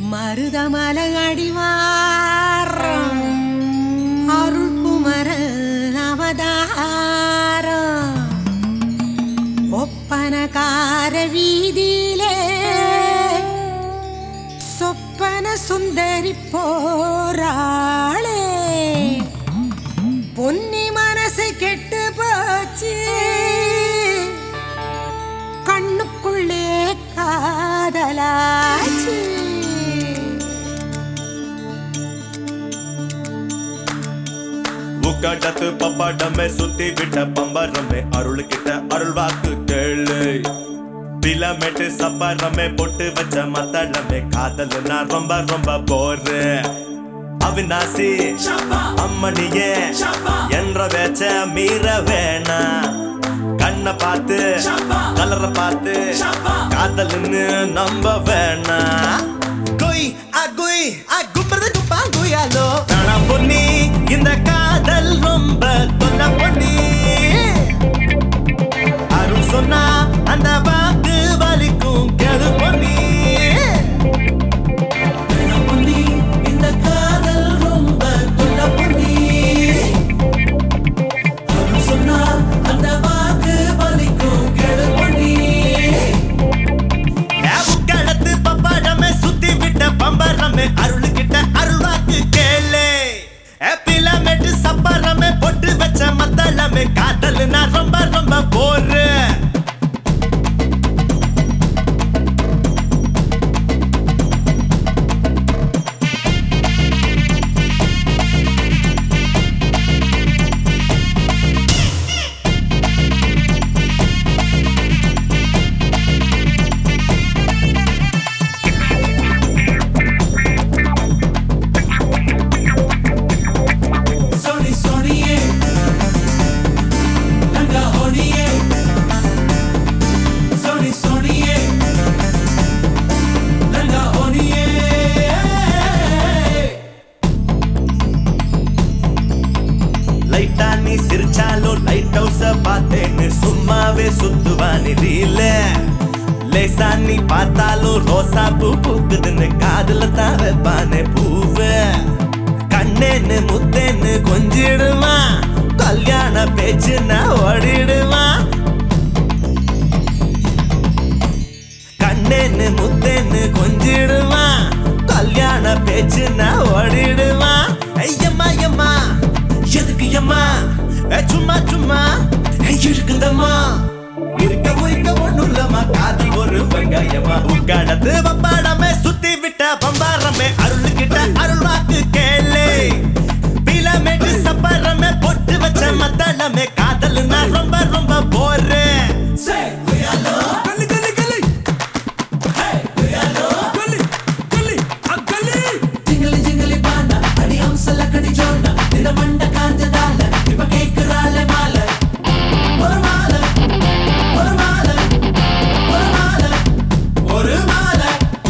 மருதமல அடிவாரம் அருள்குமர அவதாரம் ஒப்பனகார வீதியிலே சொப்பன சுந்தரி போராளே பொன்னி மனசு கெட்டு போச்சு கண்ணுக்குள்ளே காதலாச்சு உக்காட்டத்து பப்பாட்டமே சுத்தி விட்ட பம்பரமே அருள் கிட்ட அருள் வாக்கு கேளு பிலமெட்டு சப்பரமே பொட்டு வச்ச மத்தளமே காதல் நான் ரொம்ப ரொம்ப போரு அவிநாசி அம்மணியே என்ற வேச்ச மீற வேணா கண்ணை பார்த்து கலரை பார்த்து காதல்னு நம்ப வேணா குய் அ குய் அ கும்பறது குப்பா குயாலோ தானா பொன்னி இந்த காதல் ரொம்ப தொல்ல பொன்னி அருள் சொன்னா அந்த வாக்கு வலிக்கும் கெடு பொன்னி தானா பொன்னி, இந்த காதல் ரொம்ப தொல்ல பொன்னி. அருள் சொன்னா அந்த வாக்கு வலிக்கும் கெடு பொன்னி. ஏவுக்களத்து பப்பாடமே சுத்தி விட்ட பம்பரமே அருள்கிட்ட அருள்வாக்கு கேளு பிலமெட்டு சப்பரமே பொட்டு வச்ச மத்தளமே காதல் நான் ரொம்ப ரொம்ப bore Sony Sony Nanga Honi Sony Sony Nanga Honi லைட்டா நீ சிரிச்சாலும் லைட் ஹவுஸ பார்த்தேன்னு சும்மாவே சுத்துவானி ரீல லேசா நீ பார்த்தாலும் ரோசா பூ பூக்குதுன்னு காதுல தான் வைப்பானே பூவு கண்ணேன்னு முத்தேன்னு கொஞ்சிடுவான் கல்யாண பேச்சுன்னா ஓடிடுவான் கண்ணேன்னு முத்தேன்னு கொஞ்சிடுவான் கல்யாண பேச்சுன்னா ஓடிடுவான் ஐயம்மா ஐயம்மா எதுக்கு ஐயம்மா ஏ, சும்மா சும்மா ஏ, இருக்குந்தம்மா இருக்க உரிக்க ஒண்ணும் இல்லம்மா காதல் ஒரு வெங்காயமா உட்காடத்து பப்பாடமே சுத்தி விட்ட பம்பாரமே அருள் கிட்ட அருள் வாக்கு கேளு பிலமேட்டு சப்பரமே பொட்டு வச்ச மத்தளமே காதல் நான் ரொம்ப ரொம்ப போறேன் Say we are love Gully gully gully Hey we are love Gully gully a gully Jingly jingly bana Adi amsala kadi jonna Nina manda kanjadala Ipa கேக்குறாளே மாலை ஒரு மாலை ஒரு மாலை ஒரு மாலை ஒரு மாலை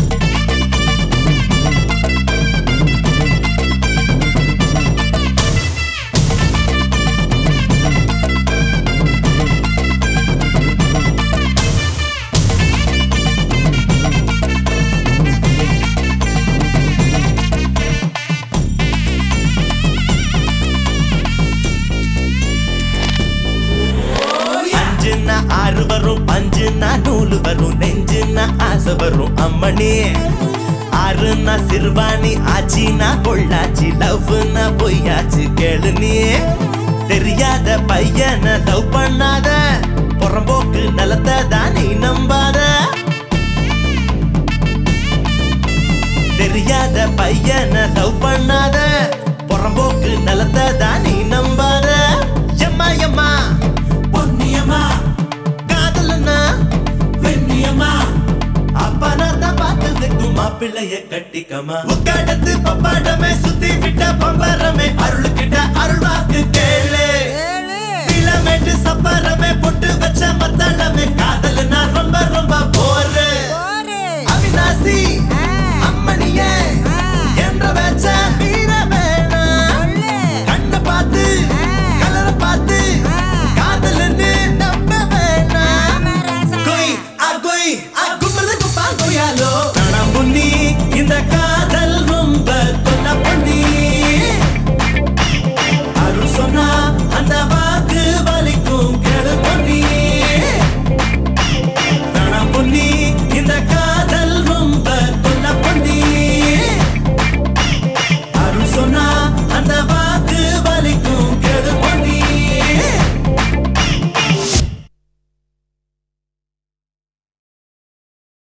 அஞ்சுன்னா ஆறு வரும் பஞ்சுன்னா நூலு வரும் நெஞ்சுன்னா ஆசை வரும் அம்மணி ஆறுன்னா சிறுவாணி ஆச்சின்னா பொள்ளாச்சி லவ்னா பொய்யாச்சு கேளு நீ தெரியாத பையனை லவ் பண்ணாத புறம்போக்கு நிலத்தை தான் நீ நம்பாத தெரியாத பையனை லவ் பண்ணாத புறம்போக்கு நிலத்தை தான் நீ நம்பாத எம்மா எம்மா பொன்னியம்மா காதலனா வெண்ணியம்மா அப்பனாத்த பார்த்ததுக்கு மாப்பிள்ளைய கட்டிக்கமா உக்காடத்து பப்பாடமே சுத்தி விட்ட பம்பரமே அருள் கிட்ட அருள் வாக்கு கேளு பிலமேட்டு சப்பரமே பொட்டு வச்ச மத்தளமே காதல் நான் ரொம்ப ரொம்ப போறேன்